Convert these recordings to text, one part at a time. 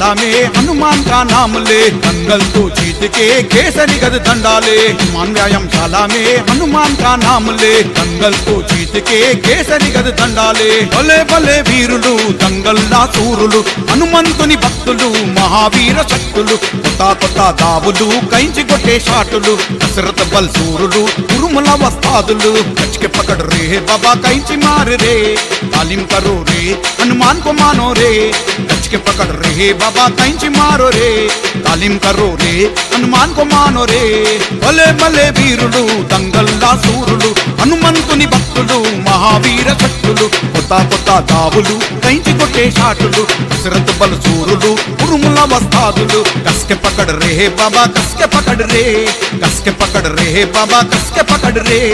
सलामे हनुमान का नाम ले दंगल तो जीत के केसरी गद दंडाले हनुमान व्यायाम शाला में हनुमान का नाम ले दंगल तो जीत के కేసరి గద దండాలే భలే భలే వీరులు దంగల్లా సూరులు హనుమంతుని భక్తులు మహావీర శక్తులు కొత్త కొత్త దావులు కైంచి కొట్టే షాటులు దశరథ బల్ సూరులు ఉరుముల వస్తాదులు కచ్కే పకడ్ రే బాబా కైంచి మారు రే तालीम करो रे हनुमान को मानो रे कच के पकड़ रे बाबा कैंची मारो रे तालीम करो रे हनुमान को मानो రే భలే భలే వీరులు దంగల్లా సూరులు హనుమంతుని భక్తులు మహావీర శక్తులు కొత్త కొత్త దావులు కైంచి కొట్టే షాటులు దశరథ బల సూరులు ఉరుముల వస్తాదులు కస్కె పకడ్ రే బాబా కస్కె పకడ్ రే కస్కె పకడ్ రే బాబా కస్కె పకడ్ రే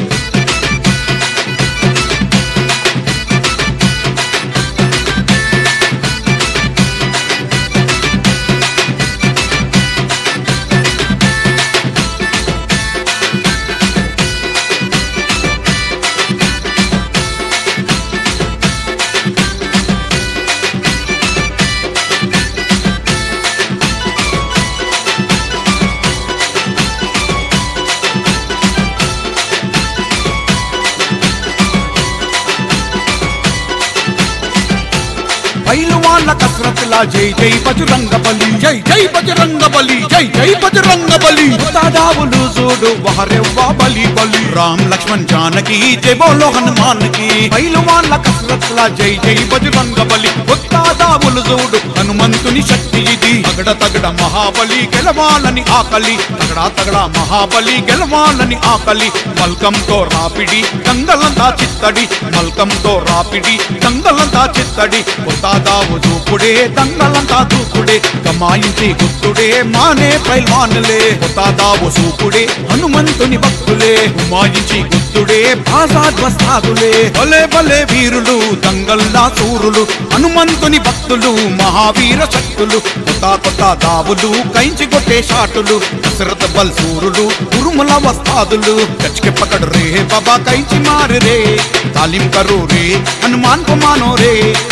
పైలువాళ్ళ కసరత్తులా జై జై బజరంగ బలి జై జై బజరంగ బలి జై జై బజరంగ బలి దాదావులు చూడు వహరెవ్వా బలి బలి రామ్ లక్ష్మణ్ జానకి జై బోలో హనుమాన్ కి పైలువాళ్ళ కసరత్తులా జై జై బజరంగ బలి దాదావులు చూడు హనుమంతుని శక్తి ఇది తగడ తగడ మహాబలి గెలవాలని ఆకలి తగడ తగడ మహాబలి గెలవాలని ఆకలి మల్కంతో రాపిడి గంగలంతా చిత్తడి మల్కంతో రాపిడి గంగలంతా చిత్తడి కొత్తాదావు దూకుడే దంగలంతా దూకుడే కమాయించి గుత్తుడే మానే పైల్వానులే కొత్తాదావు సూకుడే హనుమంతుని భక్తులే ఉమాయించి గుత్తుడే భాషాధ్వస్తాదులే భలే భలే వీరులు దంగల్లా సూరులు హనుమంతుని భక్తులు మహావీర శక్తులు కొత్త కొత్త దావులు కైంచి కొట్టే షాటులు దశరథ బల్ సూరులు ఉరుముల వస్తాదులు కచ్కే పకడ్ రే బాబా కైంచి మారు రే तालीम करो रे हनुमान को मानो रे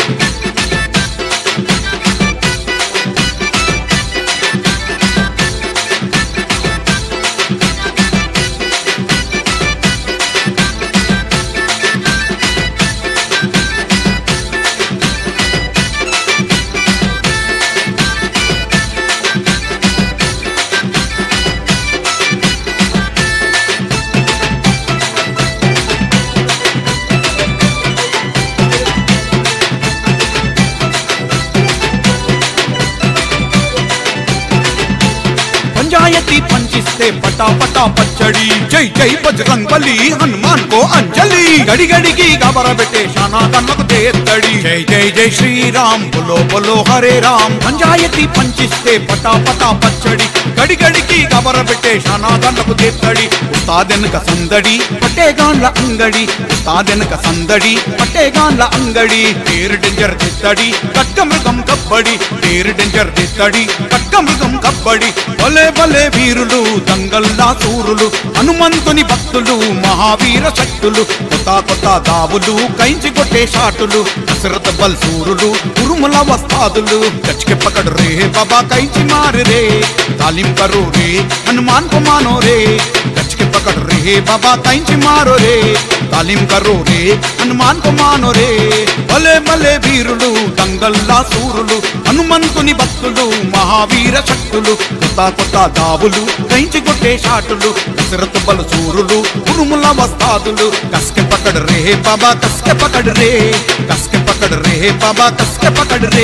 పంచాయతీ పంచిస్తే పటా పటా పచ్చడి జై జై బజరంగ్ బలి హనుమాన్ కో అంజలి గడి గడికి గబరబెట్టే శానా కన్నకు తేత్తడి జై జై జై శ్రీరామ్ బులో బులో హరే రామ్ పంచాయతీ పంచిస్తే పటా పటా పచ్చడి గడి గడికి గబరబెట్టే శానా కన్నకు తేత్తడి ఉస్తాదెనక సందడి పట్టేగాన్ల అంగడి ఉస్తాదెనక సందడి పట్టేగాన్ల అంగడి పేరు డెంజర్ తిత్తడి కట్క మృగం కబ్బడి పేరు డెంజర్ తిత్తడి కట్క మృగం కబ్బడి భలే భలే వీరులు దంగల్లా సూరులు హనుమంతుని భక్తులు మహావీర శక్తులు కొత్త కొత్త దావులు కైంచి కొట్టే షాటులు దశరథ బల్ సూరులు ఉరుముల వస్తాదులు కచ్కే పకడ్ రే బాబా కైంచి మారు రే तालीम करो रे हनुमान को मानो रे कच के पकड़ रे बाबा कैंची मारो रे तालीम करो रे हनुमान को मानो रे భలే భలే వీరులు దంగల్లా సూరులు హనుమంతుని భక్తులు మహావీర శక్తులు కొత్త కొత్త దావులు కైంచి కొట్టే షాటులు దశరథ బల సూరులు ఉరుముల వస్తాదులు కస్కె పకడ్ రే బాబా కస్కె పకడ్ రే కస్కె పకడ్ రే బాబా కస్కె పకడ్ రే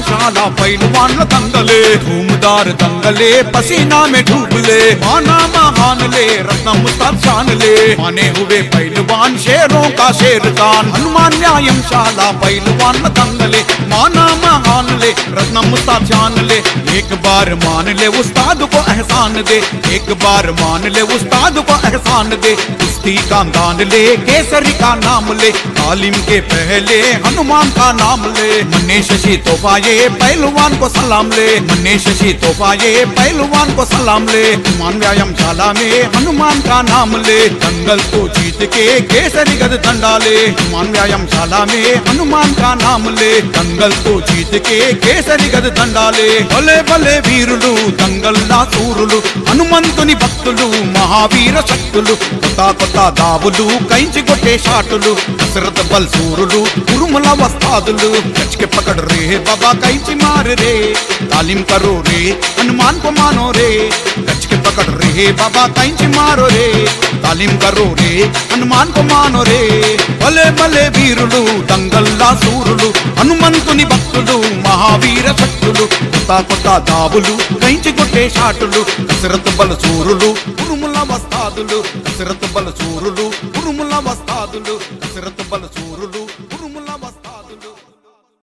शाला पहलवान दंगले धूमदार दंगले पसीना में डूब ले माना महान ले रत्न मुस्ताद शान ले माने हुए पहलवान शेरों का शेर खान हनुमान न्यायम शाला पहलवान दंगले माना महान ले रत्न मुस्ताद शान ले एक बार मान ले उस्ताद को एहसान दे एक बार मान ले उस्ताद को एहसान दे कुश्ती का दान ले केसरी का नाम ले तालीम के पहले हनुमान का नाम ले मन्ने शशि तोहफा ये पहलवान को सलाम ले मन्ने शशि तोहफा ये पहलवान को सलाम ले हनुमान व्यायाम शाला में हनुमान का नाम ले दंगल को जीत के केसरी गद दंडा ले हनुमान व्यायाम शाला में हनुमान का नाम ले दंगल को जीत के కేసరి గద దండాలే భలే భలే వీరులు దంగల్లా సూరులు హనుమంతుని భక్తులు మహావీర శక్తులు కొత్త కొత్త దావులు కైంచి కొట్టే షాటులు దశరథ బల్ సూరులు ఉరుముల వస్తాదులు కచ్కే పకడ్ రే బాబా కైంచి మార్ రే तालीम करो रे हनुमान को मानो रे कच के पकड़ रे बाबा कैंची मारो रे तालीम करो रे हनुमान को मानो रे భలే భలే వీరులు దంగల్లా సూరులు హనుమంతుని భక్తులు మహావీర శక్తులు కొత్త కొత్త దావులు కైంచి కొట్టే షాటులు దశరథ బల సూరులు ఉరుముల వస్తాదులు దశరథ బల సూరులు ఉరుముల వస్తాదులు దశరథ బల సూరులు